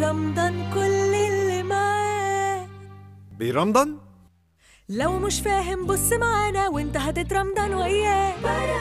برمضان كل اللي معاه برمضان لو مش فاهم بص معانا وانت هتترمضان وياه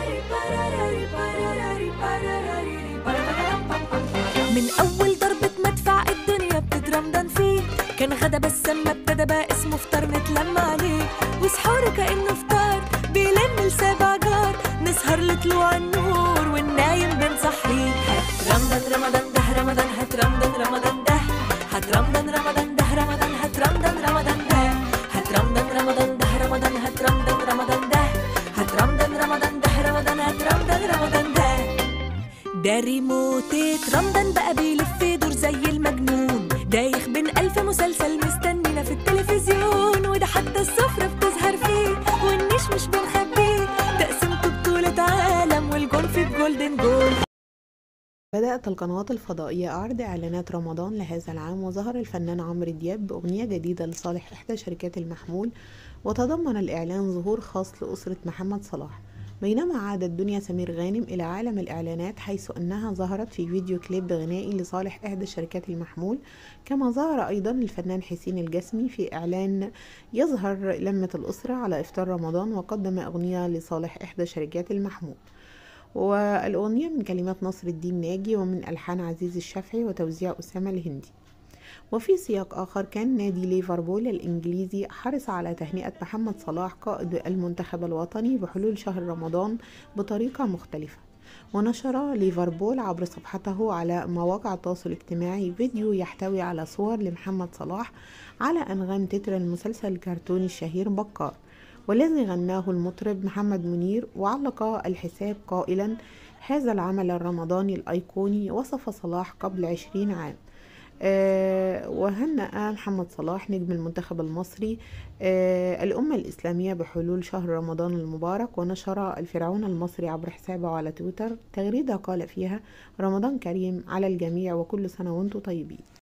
من اول ضربة مدفع الدنيا بتترمضان فيه كان غدا بس اما ابتدى بقى اسمه فطار نتلم عليه وسحوره كانه فطار بيلم لسبع جار نسهر لطلوع النور والنايم بنصحيه رمضان رمضان ده رمضان هات رمضان رمضان ده هات رمضان رمضان ده رمضان هات رمضان رمضان ده هات رمضان رمضان ده رمضان هات رمضان رمضان ده هات رمضان رمضان ده رمضان هات رمضان رمضان ده ده ريموتة رمضان بقى بيلف يدور زي المجنون دايخ بين ألف مسلسل مستنينا في التلفزيون وده حتى السفرة بتظهر فيه والنيش مش بنخبيه تقسيمته بطولة عالم والجون في الجولدن جول بدأت القنوات الفضائية عرض إعلانات رمضان لهذا العام وظهر الفنان عمرو دياب بأغنية جديدة لصالح إحدى شركات المحمول وتضمن الإعلان ظهور خاص لأسرة محمد صلاح بينما عادت دنيا سمير غانم إلى عالم الإعلانات حيث أنها ظهرت في فيديو كليب غنائي لصالح إحدى شركات المحمول كما ظهر أيضا الفنان حسين الجسمي في إعلان يظهر لمة الأسرة على إفطار رمضان وقدم أغنية لصالح إحدى شركات المحمول والأغنية من كلمات نصر الدين ناجي ومن ألحان عزيز الشافعي وتوزيع أسامة الهندي وفي سياق آخر كان نادي ليفربول الإنجليزي حرص على تهنئة محمد صلاح قائد المنتخب الوطني بحلول شهر رمضان بطريقة مختلفة ونشر ليفربول عبر صفحته على مواقع التواصل الاجتماعي فيديو يحتوي على صور لمحمد صلاح على أنغام تتر المسلسل الكرتوني الشهير بكار والذي غناه المطرب محمد منير وعلق الحساب قائلا هذا العمل الرمضاني الأيقوني وصف صلاح قبل عشرين عام آه وهنأ محمد صلاح نجم المنتخب المصري آه الأمة الإسلامية بحلول شهر رمضان المبارك ونشر الفرعون المصري عبر حسابه على تويتر تغريدة قال فيها رمضان كريم على الجميع وكل سنة وانتم طيبين